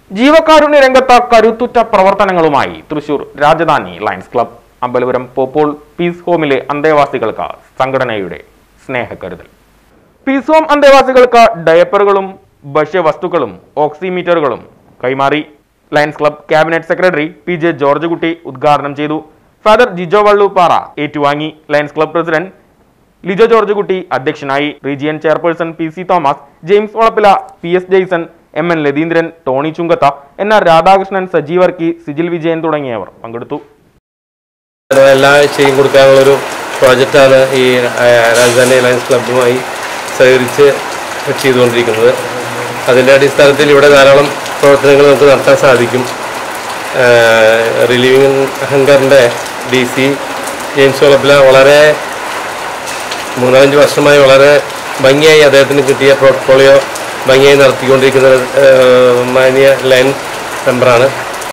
ജീവകാരുണ്യ രംഗത്ത് കരുത്തുറ്റ പ്രവർത്തനങ്ങളുമായി Thrissur Rajdhani lions club Ambalapuram പോപ്പോൾ piece ഹോമിലെ അന്തേവാസികൾക്ക് സംഘടനയുടെ സ്നേഹക്കരുതൽ പീസ് ഹോം അന്തേവാസികൾക്ക് ഡയപ്പറുകളും ഭക്ഷ്യവസ്തുക്കളും ഓക്സിമീറ്ററുകളും കൈമാറി lions club cabinet secretary P J George കുട്ടി ഉദ്ഘാടനം ചെയ്തു ഫാദർ ജിജോ വള്ളൂപ്പാറ ഏറ്റുവാങ്ങി lions club president Lijo George കുട്ടി അധ്യക്ഷനായി region chairperson P C Thomas James വളപ്പില P S Jason M N ലതീന്ദ്രൻ Tony ചുങ്കത്ത N R Radhakrishnan സജീവർക്കി സിജിൽ Vijayan തുടങ്ങിയവർ പങ്കെടുത്തു എല്ലാ ആഴ്ചയും കൊടുക്കാനുള്ളൊരു പ്രോജക്റ്റാണ് ഈ ആ, രാജധാനി ലയൺസ് ക്ലബ്ബുമായി സഹകരിച്ച് ചെയ്തുകൊണ്ടിരിക്കുന്നത് അതിൻ്റെ അടിസ്ഥാനത്തിൽ ഇവിടെ ധാരാളം പ്രവർത്തനങ്ങൾ നമുക്ക് നടത്താൻ സാധിക്കും റിലീവിംഗ് ഹങ്കറിൻ്റെ ഡി സി ജെയിംസ് വളപ്പില വളരെ മൂന്നാലഞ്ച് വർഷമായി വളരെ ഭംഗിയായി അദ്ദേഹത്തിന് കിട്ടിയ പോർട്ട്ഫോളിയോ ഭംഗിയായി നടത്തിക്കൊണ്ടിരിക്കുന്ന ആ, മാന്യ ലൈൻ മെമ്പറാണ്